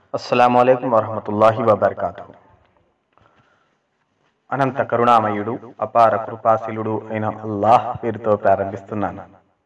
అస్సలం అయికం వరహమతుల్లాహి వబర్కాతు అనంత కరుణామయుడు అపార కృపాశీలుడు అయిన అల్లాహ్ పేరుతో ప్రారంభిస్తున్నాను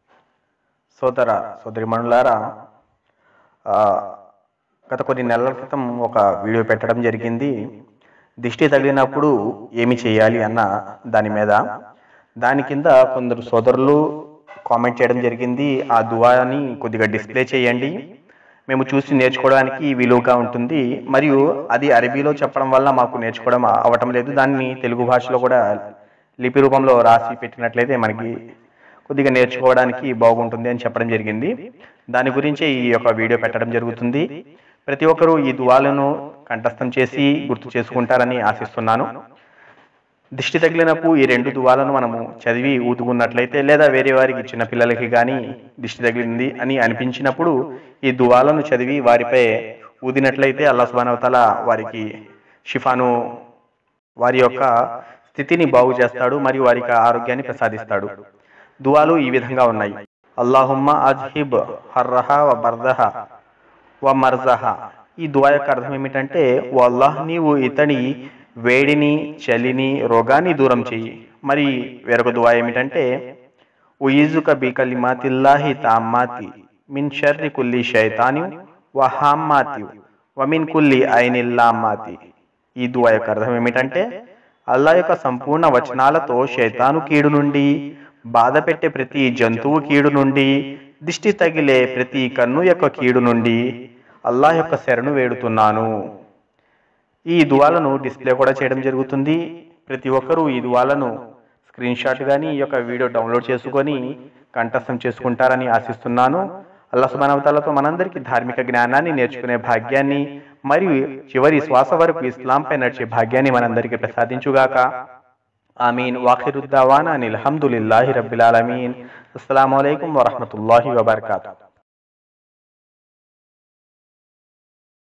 సోదర సోదరిమణులారా ఆ, గత కొన్ని నెలల క్రితం ఒక వీడియో పెట్టడం జరిగింది దిష్టి తగిలినప్పుడు ఏమి చేయాలి అన్న దాని మీద దాని కింద కొందరు సోదరులు కామెంట్ చేయడం జరిగింది ఆ దువాని కొద్దిగా డిస్ప్లే చేయండి మేము చూసి నేర్చుకోవడానికి వీలుగా ఉంటుంది మరియు అది అరబీలో చెప్పడం వల్ల మాకు నేర్చుకోవడం అవటం లేదు దాన్ని తెలుగు భాషలో కూడా లిపి రూపంలో రాసి పెట్టినట్లయితే మనకి కొద్దిగా నేర్చుకోవడానికి బాగుంటుంది అని చెప్పడం జరిగింది దాని గురించే ఈ యొక్క వీడియో పెట్టడం జరుగుతుంది ప్రతి ఒక్కరూ ఈ దువాలను కంఠస్థం చేసి గుర్తు చేసుకుంటారని ఆశిస్తున్నాను దిష్టి తగిలినప్పుడు ఈ రెండు దువాలను మనము చదివి ఊతుకున్నట్లయితే లేదా వేరే వారికి చిన్న పిల్లలకి కానీ దిష్టి తగిలింది అని అనిపించినప్పుడు ఈ దువాలను చదివి వారిపై ఊదినట్లయితే అల్లా సుబానవతల వారికి షిఫాను వారి యొక్క స్థితిని బాగు చేస్తాడు మరియు వారికి ఆరోగ్యాన్ని ప్రసాదిస్తాడు దువాలు ఈ విధంగా ఉన్నాయి అల్లాహుమ్మ అజ్హిబ్ హర్రహ వ బర్దహ వ మర్జహ ఈ దువా యొక్క అర్థం ఏమిటంటే ఓ అల్లాహ్ నీవు ఇతని వేడిని చలిని రోగాన్ని దూరం చెయ్యి మరి వేరొక దువా ఏమిటంటే ఉయిజుక బి కలిమాతిల్లాహి తామ్మాతి మిన్ షర్రి కుల్లి షైతాని వ హామ్మాతి వ మిన్ కుల్లి ఐనిల్లామ్మాతి ఈ దువా యొక్క అర్థం ఏమిటంటే అల్లా యొక్క సంపూర్ణ వచనాలతో శైతాను కీడు నుండి బాధ పెట్టే ప్రతి జంతువు కీడు నుండి దిష్టి తగిలే ప్రతి కన్ను యొక్క కీడు నుండి అల్లా యొక్క శరణు వేడుతున్నాను ఈ దువాలను డిస్ప్లే కూడా చేయడం జరుగుతుంది ప్రతి ఒక్కరూ ఈ దువాలను స్క్రీన్ షాట్ కానీ ఈ యొక్క వీడియో డౌన్లోడ్ చేసుకొని కంఠస్థం చేసుకుంటారని ఆశిస్తున్నాను అల్లా సుబానవతాలతో మనందరికీ ధార్మిక జ్ఞానాన్ని నేర్చుకునే భాగ్యాన్ని మరియు చివరి శ్వాస వరకు ఇస్లాంపై నడిచే భాగ్యాన్ని మనందరికీ ప్రసాదించుగాక ఆమీన్ వాఖిరుద్దావానా అనిల్ హమ్దులిల్లాహి రబ్బిల్ ఆలమీన్ అస్సలాము అలైకుం వరహమతుల్లాహి వబర్కాతు